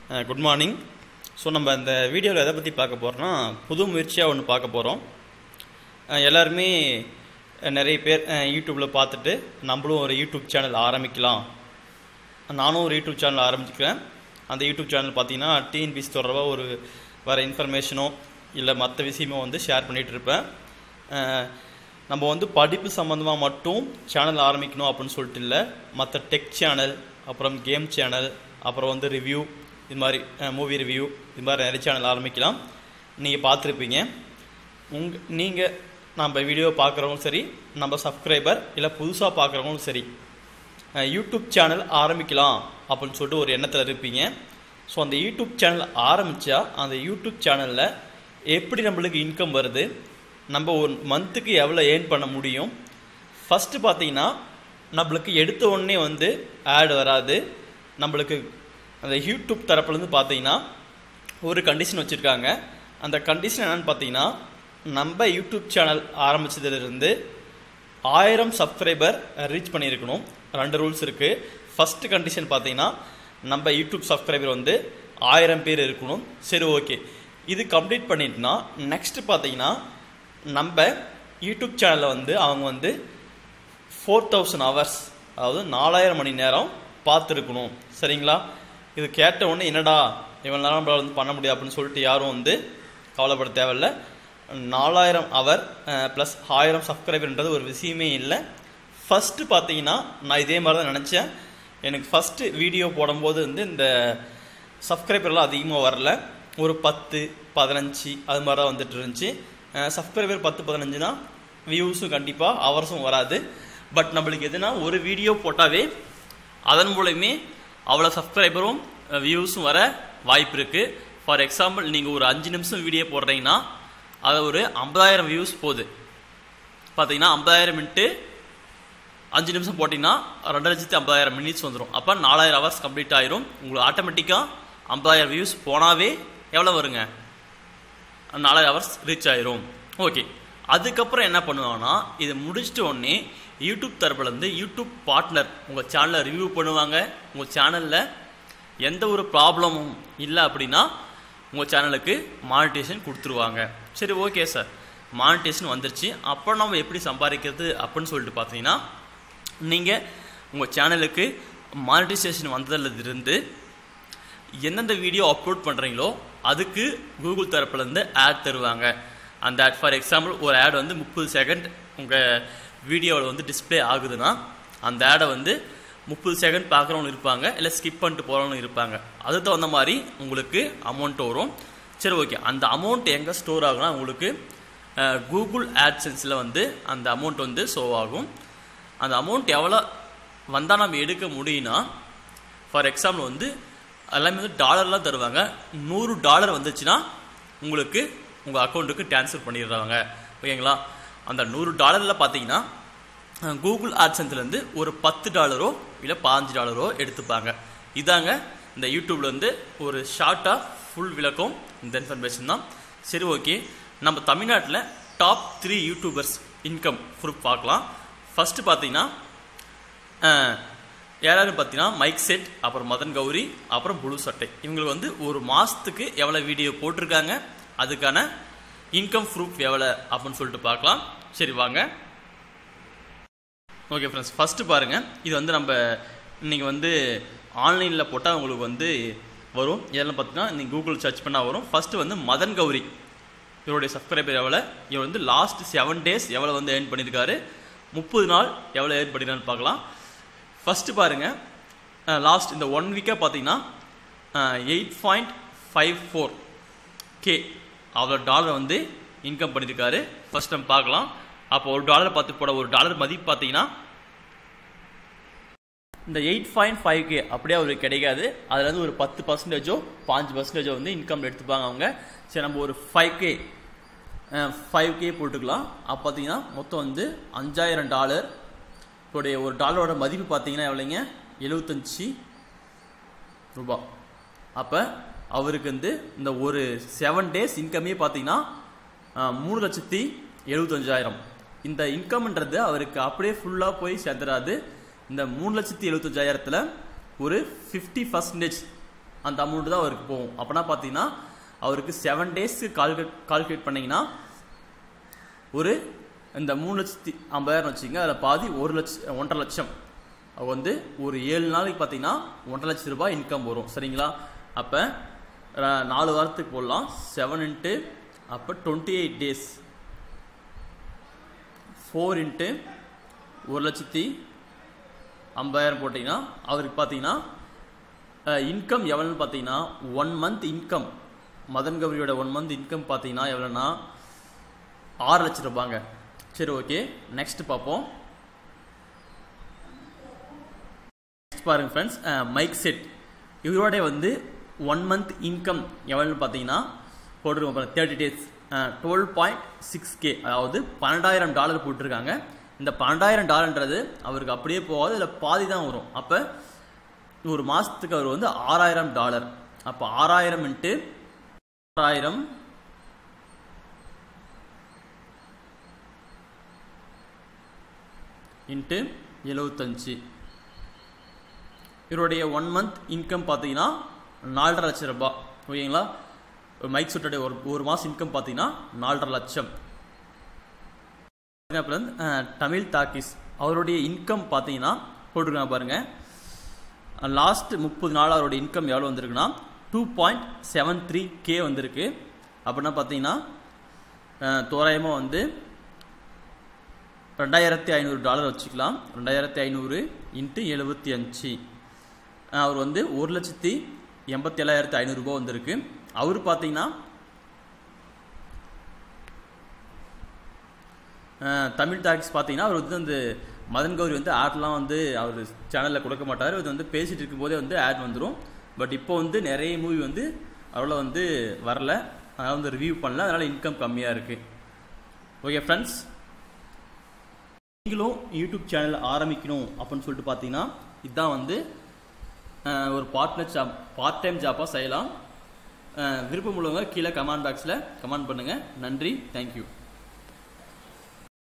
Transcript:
good morning so நம்ம இந்த வீடியோவில் எதை பற்றி பார்க்க போகிறோம்னா புது முயற்சியாக ஒன்று பார்க்க போகிறோம் எல்லாருமே அஹ், நிறைய பேர் யூடியூப்பில் பார்த்துட்டு நம்மளும் ஒரு யூடியூப் சேனல் ஆரம்பிக்கலாம் நானும் ஒரு யூடியூப் சேனல் ஆரம்பிச்சுக்கிறேன் அந்த யூடியூப் சேனல் பார்த்தீங்கன்னா டிஎன்பிசி தொடர்பாக ஒரு வர இன்ஃபர்மேஷனோ இல்லை மற்ற விஷயமோ வந்து ஷேர் பண்ணிகிட்டு இருப்பேன் அஹ், நம்ம வந்து படிப்பு சம்மந்தமாக மட்டும் சேனல் ஆரம்பிக்கணும் அப்படின்னு சொல்லிட்டு இல்லை மற்ற டெக் சேனல் அப்புறம் கேம் சேனல் அப்புறம் வந்து ரிவ்யூ இது மாதிரி மூவி ரிவ்யூ இது மாதிரி நிறைய சேனல் ஆரம்பிக்கலாம் நீங்கள் பார்த்துருப்பீங்க உங்க நீங்கள் நம்ம வீடியோ பார்க்குறவங்களும் சரி நம்ம சப்ஸ்கிரைபர் இல்லை புதுசாக பார்க்குறவங்களும் சரி அஹ் யூடியூப் சேனல் ஆரம்பிக்கலாம் அப்படின்னு சொல்லிட்டு ஒரு எண்ணத்தில் இருப்பீங்க ஸோ அந்த யூடியூப் சேனல் ஆரம்பித்தா அந்த யூடியூப் சேனலில் எப்படி நம்மளுக்கு இன்கம் வருது நம்ம ஒரு மந்த்துக்கு எவ்வளோ ஏர்ன் பண்ண முடியும் ஃபஸ்ட்டு பார்த்தீங்கன்னா நம்மளுக்கு எடுத்த உடனே வந்து ஆட் வராது நம்மளுக்கு அந்த யூடியூப் தரப்புலேருந்து பார்த்தீங்கன்னா ஒரு கண்டிஷன் வச்சுருக்காங்க அந்த கண்டிஷன் என்னன்னு பார்த்தீங்கன்னா நம்ம யூடியூப் சேனல் ஆரம்பிச்சதுலேருந்து ஆயிரம் சப்ஸ்கிரைபர் ரீச் பண்ணியிருக்கணும் ரெண்டு ரூல்ஸ் இருக்குது ஃபஸ்ட்டு கண்டிஷன் பார்த்தீங்கன்னா நம்ம யூடியூப் சப்ஸ்கிரைபர் வந்து ஆயிரம் பேர் இருக்கணும் சரி ஓகே இது கம்ப்ளீட் பண்ணிட்டுனா நெக்ஸ்ட் பார்த்தீங்கன்னா நம்ம யூடியூப் சேனலில் வந்து அவங்க வந்து ஃபோர் தௌசண்ட் ஹவர்ஸ் அதாவது நாலாயிரம் மணி நேரம் பார்த்துருக்கணும் சரிங்களா இது கேட்ட உடனே என்னடா இவ்வளோ நேரம் நம்மளால வந்து பண்ண முடியாது அப்படின்னு சொல்லிட்டு யாரும் வந்து கவலைப்பட தேவையில்ல நாலாயிரம் அவர் ப்ளஸ் ஆயிரம் சப்ஸ்கிரைபர்ன்றது ஒரு விஷயமே இல்லை ஃபஸ்ட்டு பார்த்தீங்கன்னா நான் இதே மாதிரி தான் நினச்சேன் எனக்கு ஃபஸ்ட்டு வீடியோ போடும்போது வந்து இந்த சப்ஸ்கிரைபர்லாம் அதிகமாக வரல ஒரு பத்து பதினஞ்சு அது மாதிரி தான் வந்துட்டு இருந்துச்சு சப்ஸ்கிரைபர் பத்து பதினஞ்சுனா வியூஸும் கண்டிப்பாக அவர்ஸும் வராது பட் நம்மளுக்கு எதுனா ஒரு வீடியோ போட்டாவே அதன் மூலயமே அவ்வளோ சப்ஸ்கிரைபரும் வியூஸும் வர வாய்ப்பு இருக்குது ஃபார் எக்ஸாம்பிள் நீங்கள் ஒரு அஞ்சு நிமிஷம் வீடியோ போடுறீங்கன்னா அது ஒரு ஐம்பதாயிரம் வியூஸ் போகுது பார்த்தீங்கன்னா ஐம்பதாயிரம் மினிட்டு அஞ்சு நிமிஷம் போட்டிங்கன்னா ரெண்டு லட்சத்தி ஐம்பதாயிரம் மினிட்ஸ் வந்துடும் அப்போ நாலாயிரம் ஹவர்ஸ் கம்ப்ளீட் ஆயிரும் உங்களுக்கு ஆட்டோமேட்டிக்காக ஐம்பதாயிரம் வியூஸ் போனாவே எவ்வளோ வருங்க நாலாயிரம் ஹவர்ஸ் ரீச் ஆயிரும் ஓகே அதுக்கப்புறம் என்ன பண்ணுவாங்கன்னா இது முடிச்சிட்ட உடனே யூடியூப் தரப்புலேருந்து யூடியூப் பார்ட்னர் உங்கள் சேனலை ரிவ்யூ பண்ணுவாங்க உங்கள் சேனலில் எந்த ஒரு ப்ராப்ளமும் இல்லை அப்படின்னா உங்கள் சேனலுக்கு மானிட்டேஷன் கொடுத்துருவாங்க சரி ஓகே சார் மானிட்டேஷன் வந்துருச்சு அப்புறம் நம்ம எப்படி சம்பாதிக்கிறது அப்படின்னு சொல்லிட்டு பார்த்தீங்கன்னா நீங்கள் உங்கள் சேனலுக்கு மானிட்டைசேஷன் வந்ததுலேருந்து எந்தெந்த வீடியோ அப்லோட் பண்ணுறீங்களோ அதுக்கு கூகுள் தரப்புலேருந்து ஆட் தருவாங்க அந்த ஆட் ஃபார் எக்ஸாம்பிள் ஒரு ஆட் வந்து முப்பது செகண்ட் உங்கள் வீடியோவில் வந்து டிஸ்ப்ளே ஆகுதுன்னா அந்த ஆடை வந்து முப்பது செகண்ட் பார்க்குறவங்க இருப்பாங்க இல்லை ஸ்கிப் பண்ணிட்டு போகிறவங்க இருப்பாங்க அது தகுந்த மாதிரி உங்களுக்கு அமௌண்ட் வரும் சரி ஓகே அந்த அமௌண்ட் எங்கே ஸ்டோர் ஆகும்னா உங்களுக்கு கூகுள் ஆட்சன்ஸில் வந்து அந்த அமௌண்ட் வந்து ஷோ ஆகும் அந்த அமௌண்ட் எவ்வளோ வந்தால் நம்ம எடுக்க முடியும்னா ஃபார் எக்ஸாம்பிள் வந்து எல்லாமே வந்து டாலர்லாம் தருவாங்க நூறு டாலர் வந்துச்சுன்னா உங்களுக்கு உங்கள் அக்கௌண்ட்டுக்கு ட்ரான்ஸ்ஃபர் பண்ணிடுறாங்க ஓகேங்களா அந்த நூறு டாலரில் பார்த்தீங்கன்னா கூகுள் ஆட்சன்ஸ்லேருந்து ஒரு பத்து டாலரோ இல்லை பாஞ்சு டாலரோ எடுத்துப்பாங்க இதாங்க இந்த யூடியூப்ல வந்து ஒரு ஷார்ட்டாக ஃபுல் விளக்கம் இந்த இன்ஃபர்மேஷன் தான் சரி ஓகே நம்ம தமிழ்நாட்டில் top three YouTubers income proof பார்க்கலாம் ஃபஸ்ட்டு பார்த்தீங்கன்னா யாராரும் பார்த்தீங்கன்னா மைக் செட் அப்புறம் மதன் கௌரி அப்புறம் புளு சட்டை இவங்களுக்கு வந்து ஒரு மாதத்துக்கு எவ்வளோ வீடியோ போட்டிருக்காங்க அதுக்கான இன்கம் ப்ரூஃப் எவ்வளோ அப்படின்னு சொல்லிட்டு பார்க்கலாம் சரி வாங்க ஓகே ஃப்ரெண்ட்ஸ் ஃபஸ்ட்டு பாருங்கள் இது வந்து நம்ம நீங்கள் வந்து ஆன்லைனில் போட்டால் உங்களுக்கு வந்து வரும் இதெல்லாம் பார்த்தீங்கன்னா நீங்கள் கூகுள் சர்ச் பண்ணால் வரும் ஃபஸ்ட்டு வந்து மதன் கௌரி இவருடைய சப்ஸ்கிரைபர் எவ்வளோ இவர் வந்து லாஸ்ட் செவன் டேஸ் எவ்வளோ வந்து ஏர்ன் பண்ணியிருக்காரு முப்பது நாள் எவ்வளோ ஏர்ன் பண்ணிருக்கான்னு பார்க்கலாம் ஃபஸ்ட்டு பாருங்கள் லாஸ்ட் இந்த ஒன் வீக்காக பார்த்தீங்கன்னா eight point five four K அவ்வளோ டாலர் வந்து இன்கம் பண்ணியிருக்காரு ஃபர்ஸ்ட் நம்ம பார்க்கலாம் அப்போ ஒரு டாலர் பார்த்து போட ஒரு டாலர் மதிப்பு பார்த்தீங்கன்னா இந்த எயிட் பாயிண்ட் ஃபைவ் கே அப்படியே அவருக்கு கிடைக்காது அதில் வந்து ஒரு பத்து பர்சன்டேஜோ பாஞ்சு பர்சன்டேஜோ வந்து இன்கம் எடுத்துப்பாங்க அவங்க சரி நம்ம ஒரு ஃபைவ் கே ஃபைவ் கே போட்டுக்கலாம் அப்போ பார்த்தீங்கன்னா மொத்தம் வந்து அஞ்சாயிரம் டாலர் இப்போடைய ஒரு டாலரோட மதிப்பு பார்த்தீங்கன்னா எவ்வளோங்க எழுபத்தஞ்சி ரூபா அப்போ அவருக்கு வந்து இந்த ஒரு செவன் டேஸ் இன்கமே பார்த்தீங்கன்னா மூணு லட்சத்தி எழுபத்தஞ்சாயிரம் இந்த இன்கம்ன்றது அவருக்கு அப்படியே ஃபுல்லாக போய் சேர்ந்துடாது இந்த மூணு லட்சத்தி எழுபத்தஞ்சாயிரத்தில் ஒரு ஃபிஃப்டி பர்சன்டேஜ் அந்த அமௌண்ட் தான் அவருக்கு போகும் அப்போனா பார்த்தீங்கன்னா அவருக்கு செவன் டேஸ்க்கு கால்குலேட் கால்குலேட் பண்ணீங்கன்னா ஒரு இந்த மூணு லட்சத்தி ஐம்பதாயிரம் வச்சுங்க அதில் பாதி ஒரு லட்சம் ஒன்றரை லட்சம் அது வந்து ஒரு ஏழு நாளைக்கு பார்த்தீங்கன்னா ஒன்றரை லட்சம் ரூபாய் இன்கம் வரும் சரிங்களா அப்போ நாலு வாரத்துக்கு போடலாம் செவன் இன்ட்டு அப்போ twenty eight days four into ஒரு லட்சத்தி ஐம்பதாயிரம் போட்டிங்கன்னா அவருக்கு பார்த்தீங்கன்னா இன்கம் எவ்வளோன்னு பார்த்தீங்கன்னா ஒன் மந்த் இன்கம் மதன் கௌரியோட ஒன் மந்த் இன்கம் பார்த்தீங்கன்னா எவ்வளோன்னா ஆறு லட்சம் ரூபாங்க சரி ஓகே நெக்ஸ்ட் பார்ப்போம் நெக்ஸ்ட் பாருங்க ஃப்ரெண்ட்ஸ் மைக் செட் இவரோட வந்து ஒன் மந்த் இன்கம் எவ்வளோன்னு பார்த்தீங்கன்னா போட்டுருக்கோம் பாருங்க thirty days twelve point six K அதாவது பன்னெண்டாயிரம் டாலர் போட்டிருக்காங்க இந்த பன்னெண்டாயிரம் டாலர்ன்றது அவருக்கு அப்படியே போகாது இதில் பாதி தான் வரும் அப்போ ஒரு மாதத்துக்கு அவர் வந்து ஆறாயிரம் டாலர் அப்போ ஆறாயிரம் இன்ட்டு ஆறாயிரம் இன்ட்டு எழுபத்தஞ்சு இவருடைய ஒன் மந்த் இன்கம் பார்த்தீங்கன்னா நாலரை லட்சம் ரூபாய் ஓகேங்களா மைக் சுட்டோடைய ஒரு ஒரு மாதம் இன்கம் பார்த்தீங்கன்னா நாலரை லட்சம் அப்புறம் தமிழ் தாக்கிஸ் அவருடைய இன்கம் பார்த்தீங்கன்னா போட்டிருக்காங்க பாருங்க லாஸ்ட் முப்பது நாள் அவருடைய இன்கம் எவ்வளோ வந்திருக்குன்னா two point seven three K வந்திருக்கு அப்படின்னா பார்த்தீங்கன்னா தோராயமாக வந்து ரெண்டாயிரத்தி ஐநூறு டாலர் வச்சுக்கலாம் ரெண்டாயிரத்தி ஐநூறு இன்ட்டு எழுபத்தி அஞ்சு அவர் வந்து ஒரு லட்சத்தி எண்பத்தி ஏழாயிரத்தி ஐநூறுரூபா வந்திருக்கு அவர் பார்த்தீங்கன்னா தமிழ் டாக்ஸ் பார்த்தீங்கன்னா அவர் வந்து அந்த மதன் கௌரி வந்து ஆட்லாம் வந்து அவர் சேனலில் கொடுக்க மாட்டார் இது வந்து பேசிகிட்டு இருக்கும்போதே வந்து ஆட் வந்துடும் பட் இப்போ வந்து நிறைய மூவி வந்து அவ்வளோ வந்து வரல அதனால் வந்து ரிவ்யூ பண்ணல அதனால் இன்கம் கம்மியாக இருக்குது ஓகே ஃப்ரெண்ட்ஸ் நீங்களும் யூடியூப் சேனல் ஆரம்பிக்கணும் அப்படின்னு சொல்லிட்டு பார்த்தீங்கன்னா இதுதான் வந்து ஒரு பார்ட்னர் ஜாப் பார்ட் டைம் ஜாப்பாக செய்யலாம் விருப்பம் உள்ளவங்க கீழே கமெண்ட் பாக்ஸில் கமெண்ட் பண்ணுங்கள் நன்றி தேங்க்யூ